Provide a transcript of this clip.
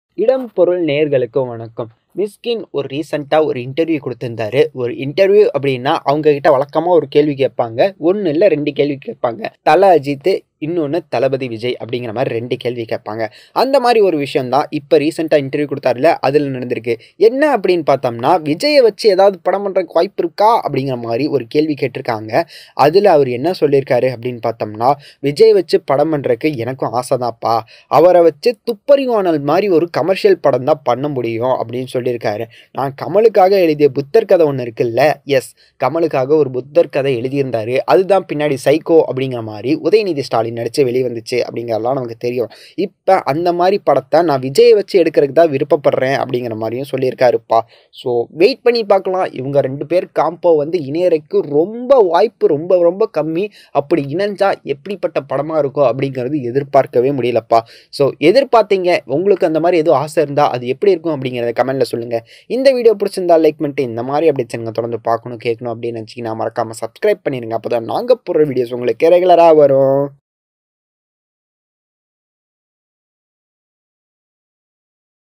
இடம் பொருள் நேர்களுக்கு வணக்கம் மிஸ்கின் ஒரு ரீசெண்டாக ஒரு இன்டர்வியூ கொடுத்துருந்தாரு ஒரு இன்டர்வியூ அப்படின்னா அவங்க கிட்ட வழக்கமாக ஒரு கேள்வி கேட்பாங்க ஒன்று இல்லை ரெண்டு கேள்வி கேட்பாங்க தல அஜித் இன்னொன்று தளபதி விஜய் அப்படிங்கிற மாதிரி ரெண்டு கேள்வி கேட்பாங்க அந்த மாதிரி ஒரு விஷயம் தான் இப்போ ரீசெண்டாக இன்டர்வியூ கொடுத்தாருல அதில் நடந்திருக்கு என்ன அப்படின்னு பார்த்தோம்னா விஜயை வச்சு ஏதாவது படம் பண்ணுறதுக்கு வாய்ப்பு இருக்கா அப்படிங்கிற மாதிரி ஒரு கேள்வி கேட்டிருக்காங்க அதில் அவர் என்ன சொல்லியிருக்காரு அப்படின்னு பார்த்தோம்னா விஜய் வச்சு படம் பண்ணுறதுக்கு எனக்கும் ஆசை தான்ப்பா அவரை வச்சு துப்பறிவானல் மாதிரி ஒரு கமர்ஷியல் படம் தான் பண்ண முடியும் அப்படின்னு சொல்லியிருக்காரு நான் கமலுக்காக எழுதிய புத்தர் கதை ஒன்று இருக்குல்ல எஸ் கமலுக்காக ஒரு புத்தர் கதை எழுதியிருந்தாரு அதுதான் பின்னாடி சைக்கோ அப்படிங்கிற மாதிரி உதயநிதி ஸ்டாலின் நடித்து வெளியே வந்துச்சு அப்படிங்கிறதெல்லாம் நமக்கு தெரியும் இப்போ அந்த மாதிரி படத்தை நான் விஜயை வச்சு எடுக்கிறதுக்கு தான் விருப்பப்படுறேன் அப்படிங்கிற மாதிரியும் சொல்லியிருக்காருப்பா ஸோ வெயிட் பண்ணி பார்க்கலாம் இவங்க ரெண்டு பேர் காம்போ வந்து இணையறதுக்கு ரொம்ப வாய்ப்பு ரொம்ப ரொம்ப கம்மி அப்படி இணைஞ்சா எப்படிப்பட்ட படமாக இருக்கும் அப்படிங்கிறது எதிர்பார்க்கவே முடியலப்பா ஸோ எதிர்பார்த்தீங்க உங்களுக்கு அந்த மாதிரி எதுவும் ஆசை இருந்தால் அது எப்படி இருக்கும் அப்படிங்கிறத கமெண்ட்டில் சொல்லுங்கள் இந்த வீடியோ பிடிச்சிருந்தா லைக் பண்ணிட்டு இந்த மாதிரி அப்படி சேனல் தொடர்ந்து பார்க்கணும் கேட்கணும் அப்படின்னு நினச்சிங்கன்னா மறக்காமல் சப்ஸ்கிரைப் பண்ணிடுங்க அப்போ தான் நாங்கள் போடுற வீடியோஸ் உங்களுக்கு ரெகுலராக வரும்